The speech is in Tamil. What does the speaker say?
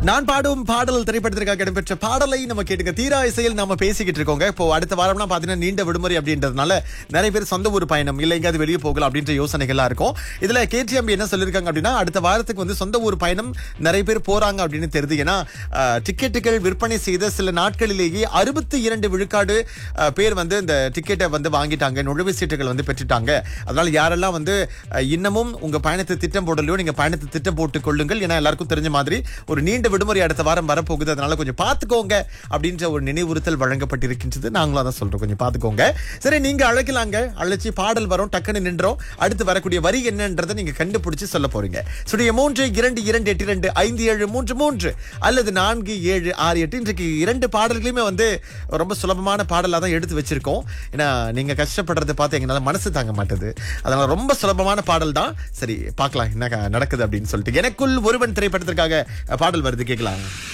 நான் பாடும் பாடல் திரைப்படத்திற்காக இடம்பெற்ற பாடலை நம்ம கேட்டுக்க தீரா இசையில் நம்ம பேசிக்கிட்டு இருக்கோங்க இப்போ அடுத்த வாரம்லாம் பாத்தீங்கன்னா நீண்ட விடுமுறை அப்படின்றதுனால நிறைய பேர் சொந்த ஊர் பயணம் இல்லை எங்கேயாவது வெளியே போகலாம் அப்படின்ற யோசனைகள்லாம் இருக்கும் இதுல கேடிஎம்பி என்ன சொல்லியிருக்காங்க அப்படின்னா அடுத்த வாரத்துக்கு வந்து சொந்த ஊர் பயணம் நிறைய பேர் போறாங்க அப்படின்னு தெரியுது ஏன்னா அஹ், டிக்கெட்டுகள் விற்பனை செய்த சில நாட்களிலேயே அறுபத்தி இரண்டு விழுக்காடு அஹ், பேர் வந்து இந்த டிக்கெட்டை வந்து வாங்கிட்டாங்க நுழைவு சீட்டுகள் வந்து பெற்றுட்டாங்க அதனால யாரெல்லாம் வந்து அஹ், இன்னமும் உங்க பயணத்தை திட்டம் போடலையோ நீங்க பயணத்தை திட்டம் போட்டுக் கொள்ளுங்கள் ஏன்னா எல்லாருக்கும் தெரிஞ்ச மாதிரி ஒரு நீண்ட விடுமுறை அடுத்த வாரம் வரப்போகுது அதனால கொஞ்சம் பார்த்துக்கோங்க அப்படின்ற ஒரு நினைவுறுத்தல் வழங்கப்பட்டிருக்கின்றது நாங்களும் அதான் சொல்றோம் கொஞ்சம் பார்த்துக்கோங்க சரி நீங்க அழைக்கலாங்க அழைச்சி பாடல் வரும் டக்குன்னு நின்றோம் அடுத்து வரக்கூடிய வரி என்னன்றதை நீங்க கண்டுபிடிச்சு சொல்ல போறீங்க சுடைய மூன்று இரண்டு இரண்டு எட்டு இரண்டு ஐந்து ஏழு மூன்று மூன்று அல்லது நான்கு ஏழு ஆறு எட்டு இன்றைக்கு இரண்டு பாடல்களையுமே வந்து ரொம்ப சுலபமான பாடலாக தான் எடுத்து வச்சிருக்கோம் ஏன்னா நீங்க கஷ்டப்படுறதை பார்த்து எங்களால மனசு தாங்க மாட்டுது அதனால ரொம்ப சுலபமான பாடல் தான் சரி பார்க்கலாம் என்ன நடக்குது அப்படின்னு சொல்லிட்டு எனக்குள் ஒருவன் திரைப்படத்திற்காக பாடல் வருது கேட்கலாம்